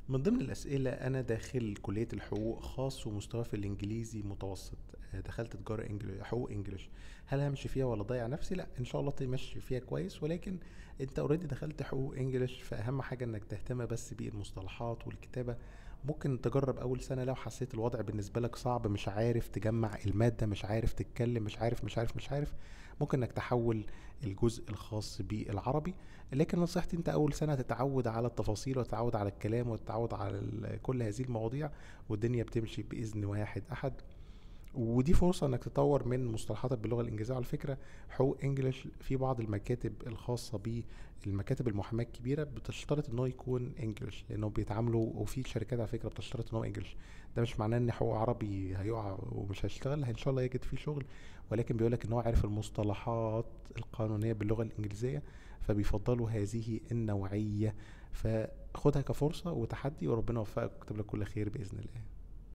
من ضمن الأسئلة أنا داخل كلية الحقوق خاص ومستوى في الإنجليزي متوسط آه، دخلت تجارة إنجليش حقوق إنجليش هل همشي فيها ولا أضيع نفسي؟ لا إن شاء الله تمشي فيها كويس ولكن أنت أوريدي دخلت حقوق إنجليش فأهم حاجة إنك تهتم بس بالمصطلحات والكتابة ممكن تجرب أول سنة لو حسيت الوضع بالنسبة لك صعب مش عارف تجمع المادة مش عارف تتكلم مش عارف مش عارف مش عارف ممكن إنك تحول الجزء الخاص بالعربي لكن نصيحتي أنت أول سنة تتعود على التفاصيل وتتعود على الكلام وتتعود على ال- كل هذه المواضيع والدنيا بتمشي بإذن واحد أحد ودي فرصة انك تطور من مصطلحاتك باللغة الانجليزية على فكرة حقوق انجلش في بعض المكاتب الخاصة بالمكاتب المحاماة الكبيرة بتشترط ان هو يكون انجلش لانه بيتعاملوا وفي شركات على فكرة بتشترط ان هو انجلش ده مش معناه ان حقوق عربي هيقع ومش هيشتغل ان شاء الله يجد فيه شغل ولكن بيقولك ان هو عارف المصطلحات القانونية باللغة الانجليزية فبيفضلوا هذه النوعية فخدها كفرصة وتحدي وربنا يوفقك ويكتب لك كل خير بإذن الله